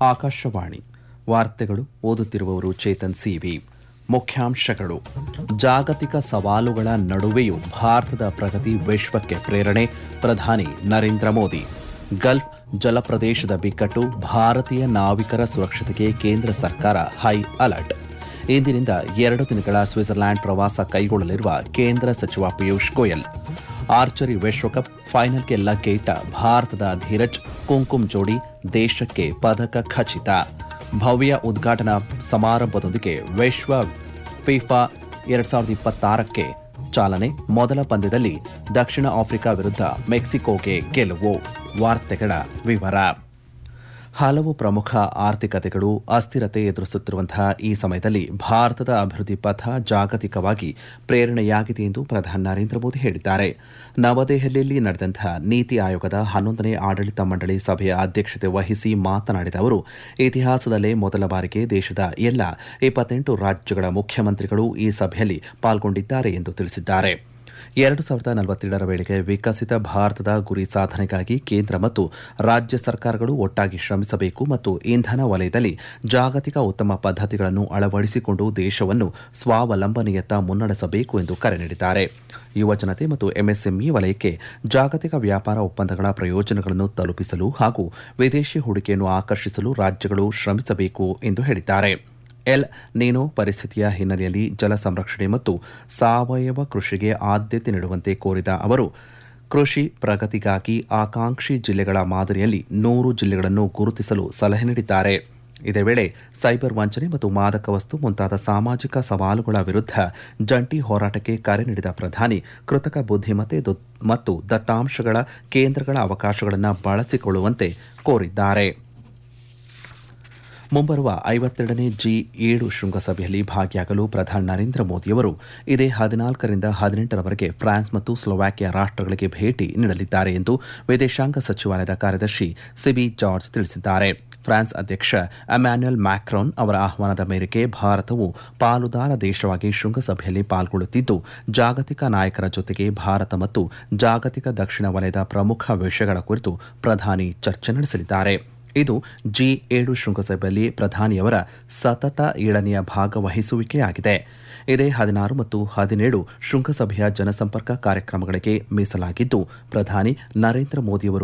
ಆಕಾಶವಾಣಿ ವಾರ್ತೆಗಳು ಓದುತ್ತಿರುವವರು ಚೇತನ್ ಸಿವಿ ಮುಖ್ಯಾಂಶಗಳು ಜಾಗತಿಕ ಸವಾಲುಗಳ ನಡುವೆಯೂ ಭಾರತದ ಪ್ರಗತಿ ವಿಶ್ವಕ್ಕೆ ಪ್ರೇರಣೆ ಪ್ರಧಾನಿ ನರೇಂದ್ರ ಮೋದಿ ಗಲ್ಫ್ ಜಲಪ್ರದೇಶದ ಬಿಕ್ಕಟ್ಟು ಭಾರತೀಯ ನಾವಿಕರ ಸುರಕ್ಷತೆಗೆ ಕೇಂದ್ರ ಸರ್ಕಾರ ಹೈ ಅಲರ್ಟ್ ಇಂದಿನಿಂದ ಎರಡು ದಿನಗಳ ಸ್ವಿಟ್ಜರ್ಲ್ಯಾಂಡ್ ಪ್ರವಾಸ ಕೈಗೊಳ್ಳಲಿರುವ ಕೇಂದ್ರ ಸಚಿವ ಪಿಯೂಷ್ ಗೋಯಲ್ ಆರ್ಚರಿ ವಿಶ್ವಕಪ್ ಫೈನಲ್ಗೆ ಲಗ್ಗೇಟ ಭಾರತದ ಧೀರಜ್ ಕುಂಕುಮ್ ಜೋಡಿ ದೇಶಕ್ಕೆ ಪದಕ ಖಚಿತ ಭವ್ಯ ಉದ್ಘಾಟನಾ ಸಮಾರಂಭದೊಂದಿಗೆ ವಿಶ್ವ ಫಿಫಾ ಎರಡ್ ಸಾವಿರದ ಇಪ್ಪತ್ತಾರಕ್ಕೆ ಚಾಲನೆ ಮೊದಲ ಪಂದ್ಯದಲ್ಲಿ ದಕ್ಷಿಣ ಆಫ್ರಿಕಾ ವಿರುದ್ಧ ಮೆಕ್ಸಿಕೋಗೆ ಗೆಲುವು ವಾರ್ತೆಗಳ ವಿವರ ಹಲವು ಪ್ರಮುಖ ಆರ್ಥಿಕತೆಗಳು ಅಸ್ಥಿರತೆ ಎದುರಿಸುತ್ತಿರುವಂತಹ ಈ ಸಮಯದಲ್ಲಿ ಭಾರತದ ಅಭಿವೃದ್ಧಿ ಪಥ ಜಾಗತಿಕವಾಗಿ ಪ್ರೇರಣೆಯಾಗಿದೆ ಎಂದು ಪ್ರಧಾನಿ ನರೇಂದ್ರ ಮೋದಿ ಹೇಳಿದ್ದಾರೆ ನವದೆಹಲಿಯಲ್ಲಿ ನಡೆದಂತಹ ನೀತಿ ಆಯೋಗದ ಹನ್ನೊಂದನೇ ಆಡಳಿತ ಮಂಡಳಿ ಸಭೆಯ ಅಧ್ಯಕ್ಷತೆ ವಹಿಸಿ ಮಾತನಾಡಿದ ಅವರು ಇತಿಹಾಸದಲ್ಲೇ ಮೊದಲ ಬಾರಿಗೆ ದೇಶದ ಎಲ್ಲ ಇಪ್ಪತ್ತೆಂಟು ರಾಜ್ಯಗಳ ಮುಖ್ಯಮಂತ್ರಿಗಳು ಈ ಸಭೆಯಲ್ಲಿ ಪಾಲ್ಗೊಂಡಿದ್ದಾರೆ ಎಂದು ತಿಳಿಸಿದ್ದಾರೆ ಎರಡು ಸಾವಿರದ ನಲವತ್ತೇಳರ ವೇಳೆಗೆ ವಿಕಸಿತ ಭಾರತದ ಗುರಿ ಸಾಧನೆಗಾಗಿ ಕೇಂದ್ರ ಮತ್ತು ರಾಜ್ಯ ಸರ್ಕಾರಗಳು ಒಟ್ಟಾಗಿ ಶ್ರಮಿಸಬೇಕು ಮತ್ತು ಇಂಧನ ವಲಯದಲ್ಲಿ ಜಾಗತಿಕ ಉತ್ತಮ ಪದ್ಧತಿಗಳನ್ನು ಅಳವಡಿಸಿಕೊಂಡು ದೇಶವನ್ನು ಸ್ವಾವಲಂಬನೆಯತ್ತ ಮುನ್ನಡೆಸಬೇಕು ಎಂದು ಕರೆ ನೀಡಿದ್ದಾರೆ ಯುವಜನತೆ ಮತ್ತು ಎಂಎಸ್ಎಂಇ ವಲಯಕ್ಕೆ ಜಾಗತಿಕ ವ್ಯಾಪಾರ ಒಪ್ಪಂದಗಳ ಪ್ರಯೋಜನಗಳನ್ನು ತಲುಪಿಸಲು ಹಾಗೂ ವಿದೇಶಿ ಹೂಡಿಕೆಯನ್ನು ಆಕರ್ಷಿಸಲು ರಾಜ್ಯಗಳು ಶ್ರಮಿಸಬೇಕು ಎಂದು ಹೇಳಿದ್ದಾರೆ ಎಲ್ ನೀನೋ ಪರಿಸ್ಥಿತಿಯ ಹಿನ್ನೆಲೆಯಲ್ಲಿ ಜಲ ಸಂರಕ್ಷಣೆ ಮತ್ತು ಸಾವಯವ ಕೃಷಿಗೆ ಆದ್ಯತೆ ನೀಡುವಂತೆ ಕೋರಿದ ಅವರು ಕೃಷಿ ಪ್ರಗತಿಗಾಗಿ ಆಕಾಂಕ್ಷಿ ಜಿಲ್ಲೆಗಳ ಮಾದರಿಯಲ್ಲಿ ನೂರು ಜಿಲ್ಲೆಗಳನ್ನು ಗುರುತಿಸಲು ಸಲಹೆ ನೀಡಿದ್ದಾರೆ ಇದೇ ವೇಳೆ ಸೈಬರ್ ವಂಚನೆ ಮತ್ತು ಮಾದಕ ವಸ್ತು ಮುಂತಾದ ಸಾಮಾಜಿಕ ಸವಾಲುಗಳ ವಿರುದ್ಧ ಜಂಟಿ ಹೋರಾಟಕ್ಕೆ ಕರೆ ನೀಡಿದ ಪ್ರಧಾನಿ ಕೃತಕ ಬುದ್ಧಿಮತ್ತೆ ಮತ್ತು ದತ್ತಾಂಶಗಳ ಕೇಂದ್ರಗಳ ಅವಕಾಶಗಳನ್ನು ಬಳಸಿಕೊಳ್ಳುವಂತೆ ಕೋರಿದ್ದಾರೆ ಮುಂಬರುವ ಐವತ್ತೆರಡನೇ ಜಿ ಏಳು ಶೃಂಗಸಭೆಯಲ್ಲಿ ಭಾಗಿಯಾಗಲು ಪ್ರಧಾನಿ ನರೇಂದ್ರ ಮೋದಿಯವರು ಇದೇ ಹದಿನಾಲ್ಕರಿಂದ ಹದಿನೆಂಟರವರೆಗೆ ಫ್ರಾನ್ಸ್ ಮತ್ತು ಸ್ಲೋವಾಕಿಯಾ ರಾಷ್ಟಗಳಿಗೆ ಭೇಟಿ ನೀಡಲಿದ್ದಾರೆ ಎಂದು ವಿದೇಶಾಂಗ ಸಚಿವಾಲಯದ ಕಾರ್ಯದರ್ಶಿ ಸಿಬಿ ಜಾರ್ಜ್ ತಿಳಿಸಿದ್ದಾರೆ ಫ್ರಾನ್ಸ್ ಅಧ್ಯಕ್ಷ ಅಮ್ಯಾನ್ಯುಯಲ್ ಮ್ಯಾಕ್ರಾನ್ ಅವರ ಆಹ್ವಾನದ ಮೇರೆಗೆ ಭಾರತವು ಪಾಲುದಾರ ದೇಶವಾಗಿ ಶೃಂಗಸಭೆಯಲ್ಲಿ ಪಾಲ್ಗೊಳ್ಳುತ್ತಿದ್ದು ಜಾಗತಿಕ ನಾಯಕರ ಜೊತೆಗೆ ಭಾರತ ಮತ್ತು ಜಾಗತಿಕ ದಕ್ಷಿಣ ವಲಯದ ಪ್ರಮುಖ ವಿಷಯಗಳ ಕುರಿತು ಪ್ರಧಾನಿ ಚರ್ಚೆ ನಡೆಸಲಿದ್ದಾರೆ ಇದು ಜಿ ಏಳು ಶೃಂಗಸಭೆಯಲ್ಲಿ ಪ್ರಧಾನಿಯವರ ಸತತ ಏಳನೆಯ ಭಾಗವಹಿಸುವಿಕೆಯಾಗಿದೆ ಇದೇ ಹದಿನಾರು ಮತ್ತು ಹದಿನೇಳು ಶೃಂಗಸಭೆಯ ಜನಸಂಪರ್ಕ ಕಾರ್ಯಕ್ರಮಗಳಿಗೆ ಮೀಸಲಾಗಿದ್ದು ಪ್ರಧಾನಿ ನರೇಂದ್ರ ಮೋದಿಯವರು